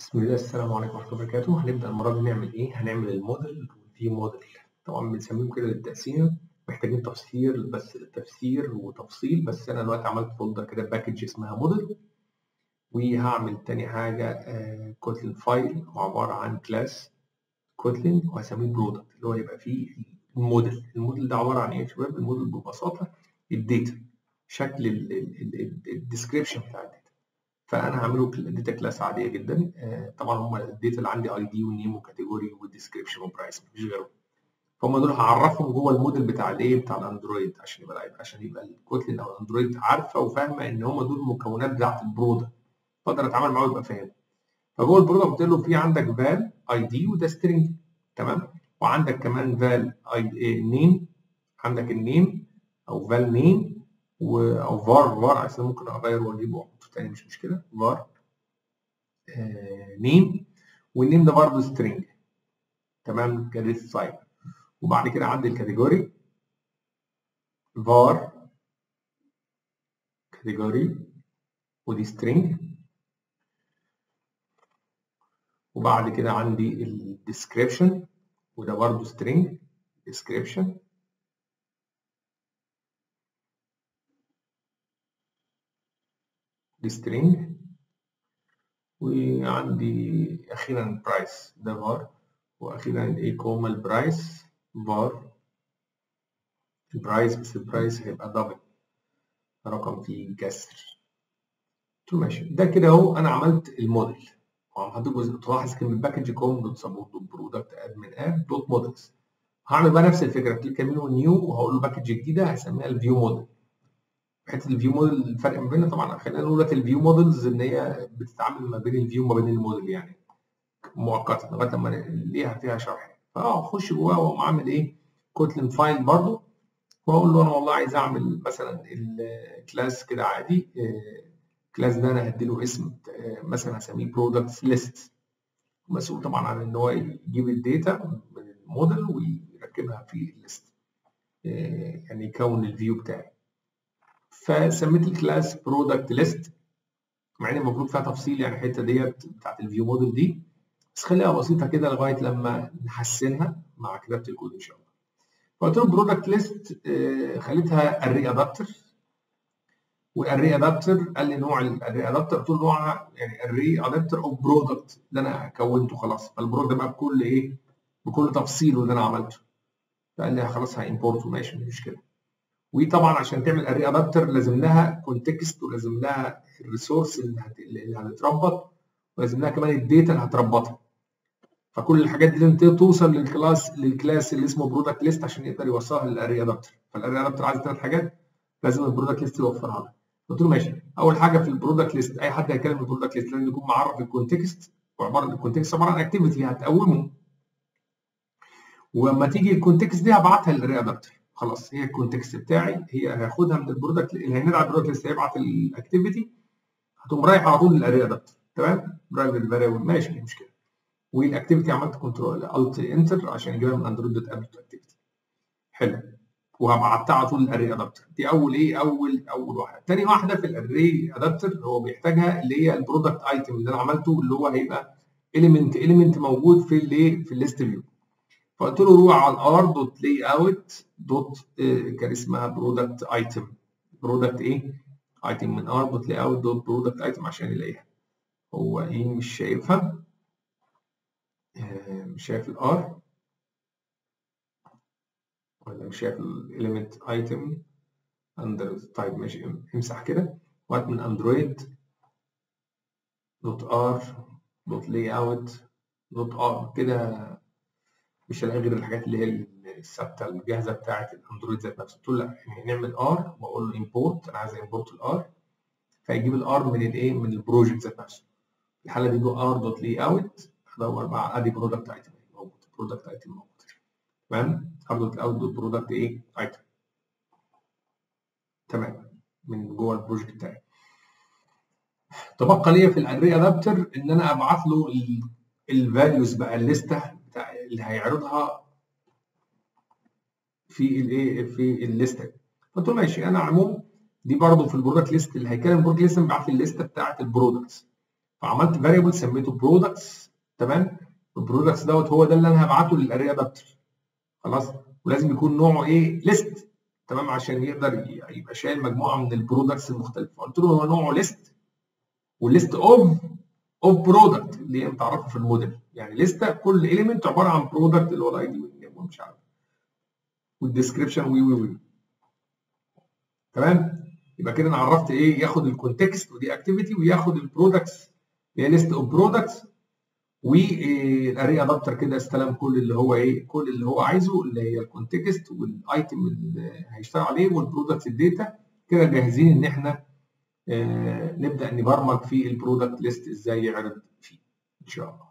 بسم الله السلام عليكم ورحمة الله وبركاته هنبدأ المرة دي نعمل إيه؟ هنعمل الموديل والفيو موديل طبعا بنسميهم كده للتقسيم محتاجين تفسير بس تفسير وتفصيل بس أنا دلوقتي عملت فولدر كده باكج اسمها موديل وهعمل تاني حاجة كوتلين فايل عبارة عن كلاس كوتلين وهسميه برودكت اللي هو يبقى فيه الموديل الموديل ده عبارة عن إيه يا شباب؟ الموديل ببساطة الداتا شكل الديسكريبشن بتاع الداتا فانا هعمله داتا كلاس عاديه جدا طبعا هم الداتا اللي عندي اي دي ونيم وكاتيجوري وديسكريبشن وبرايس مفيش غيرهم فهم دول هعرفهم جوه الموديل بتاع الايه بتاع الاندرويد عشان يبقى عشان يبقى الكوتلين او الاندرويد عارفه وفاهمه ان هم دول المكونات بتاعت البرودكت فاقدر اتعامل معاه ويبقى فاهم فجوه البرودكت قلت له في عندك فال اي دي وده سترنج تمام وعندك كمان فال اي نيم عندك النيم او فال نيم او فار فار عشان ممكن اغير واجيبه واحطه تاني مش مشكله فار آه نيم والنيم ده برضه سترينج تمام كريت سايب وبعد كده عندي الكاتيجوري فار كاتيجوري ودي سترينج وبعد كده عندي الديسكريبشن وده برضه سترينج ديسكريبشن string وعندي اخيرا برايس ده var واخيرا ايه كوما البرايس var البرايس بس البرايس هيبقى دبل رقم فيه كسر ماشي ده كده اهو انا عملت الموديل طبعا حضرتك جزء تلاحظ كلمه باكج كوم دوت سبورت دوت برودكت ادمن اب دوت موديلز هعمل بقى نفس الفكره كليك يمين نيو وهقول له باكج جديده هسميها الفيو موديل حته الفيو موديل الفرق ما بيننا طبعا خلينا نقول لك الفيو موديلز ان هي بتتعامل ما بين الفيو وما بين الموديل يعني مؤقتا لغايه لما ليها فيها شرح فاه اخش جواه واقوم عامل ايه كوتلين فايل برضو واقول له انا والله عايز اعمل مثلا الكلاس كده عادي الكلاس ده انا هديله اسم مثلا هسميه برودكتس ليست مسؤول طبعا عن ان هو يجيب الداتا من الموديل ويركبها في الليست يعني يكون الفيو بتاعي فسميت الكلاس برودكت ليست مع ان المفروض فيها تفصيل يعني الحته ديت بتاعت الفيو موديل دي بس خليها بسيطه كده لغايه لما نحسنها مع كتابه الكود ان شاء الله فقلت له برودكت ليست خليتها اري ادابتر والاري ادابتر قال لي نوع الاري ادابتر قلت له نوعها يعني اري ادابتر او برودكت اللي انا كونته خلاص فالبرودكت ده بقى بكل ايه بكل تفصيله اللي انا عملته فقال لي خلاص هامبورته ماشي مش مشكله وطبعا عشان تعمل اري ادابتر لازم لها كونتكست ولازم لها الريسورس اللي, هت... اللي هتتربط ولازم لها كمان الداتا اللي هتربطها فكل الحاجات دي لازم توصل للكلاس للكلاس اللي اسمه برودكت ليست عشان يقدر يوصلها للاري ادابتر فالاري ادابتر عايز ثلاث حاجات لازم البرودكت ليست يوفرها لها قلت له ماشي اول حاجه في البرودكت ليست اي حد هيتكلم البرودكت ليست لازم يكون معرف الكونتكست وعباره عن الكونتكست عباره عن اكتيفيتي هتقومه ولما تيجي الكونتكست دي هبعتها للاري ادابتر خلاص هي الكونتكست بتاعي هي هاخدها من البرودكت اللي هينادي على البرودكت ليست هيبعت الاكتيفيتي هتقوم رايح على طول للاري ادابتر تمام برايفت فاريبل ماشي مش مشكله والاكتيفيتي عملت كنترول الت انتر عشان يجيبها من اندرويد دوت اب اكتيفيتي حلو وهبعتها على طول للاري ادابتر دي اول ايه اول اول واحده تاني واحده في الاري ادابتر هو بيحتاجها اللي هي البرودكت ايتم اللي انا عملته اللي هو هيبقى اليمنت اليمنت موجود في الايه في الليست فيو فقلت له روح على الار دوت لاي اوت دوت كان اسمها برودكت ايتم برودكت ايه ايتم من ار دوت لاي اوت دوت برودكت ايتم عشان يلاقيها هو ايه مش شايفها مش شايف الار ولا مش شايف الاليمنت ايتم اندر تايب ماشي امسح كده وهات من اندرويد دوت ار دوت لاي اوت دوت ار كده مش هلاقي غير الحاجات اللي هي الثابته الجاهزه بتاعه الاندرويد ذات نفسه قلت له لا يعني نعمل ار واقول له امبورت انا عايز امبورت الار فيجيب الار من الايه من البروجكت ذات نفسه في الحاله دي ار دوت لي اوت ادور بقى ادي برودكت ايتم موجود برودكت ايتم موجود تمام ار دوت اوت دوت برودكت ايه ايتم تمام من جوه البروجكت بتاعي تبقى ليا في الاري ادابتر ان انا ابعت له الفاليوز بقى الليسته بتاع اللي هيعرضها في الايه في الليسته قلت له ماشي انا على العموم دي برضه في البرودكت ليست اللي هيكلم البرودكت ليست بعت لي الليسته بتاعت البرودكتس فعملت فاريبل سميته برودكتس تمام البرودكتس دوت هو ده اللي انا هبعته للاري ادابتر خلاص ولازم يكون نوعه ايه ليست تمام عشان يقدر يبقى شايل مجموعه من البرودكتس المختلفه قلت له هو نوعه ليست والليست اوف اوف برودكت اللي هي متعرفه في الموديل يعني لسته كل اليمنت عباره عن برودكت اللي هو الاي دي ومش عارف والديسكربشن وي وي وي تمام يبقى كده انا عرفت ايه ياخد الكونتكست ودي اكتيفيتي وياخد البرودكتس اللي هي ليست اوف برودكتس والاري ادابتر كده استلم كل اللي هو ايه كل اللي هو عايزه اللي هي الكونتكست والايتم اللي هيشتغل عليه والبرودكتس الداتا كده جاهزين ان احنا آه نبدا نبرمج في البرودكت ليست ازاي يعرض فيه ان شاء الله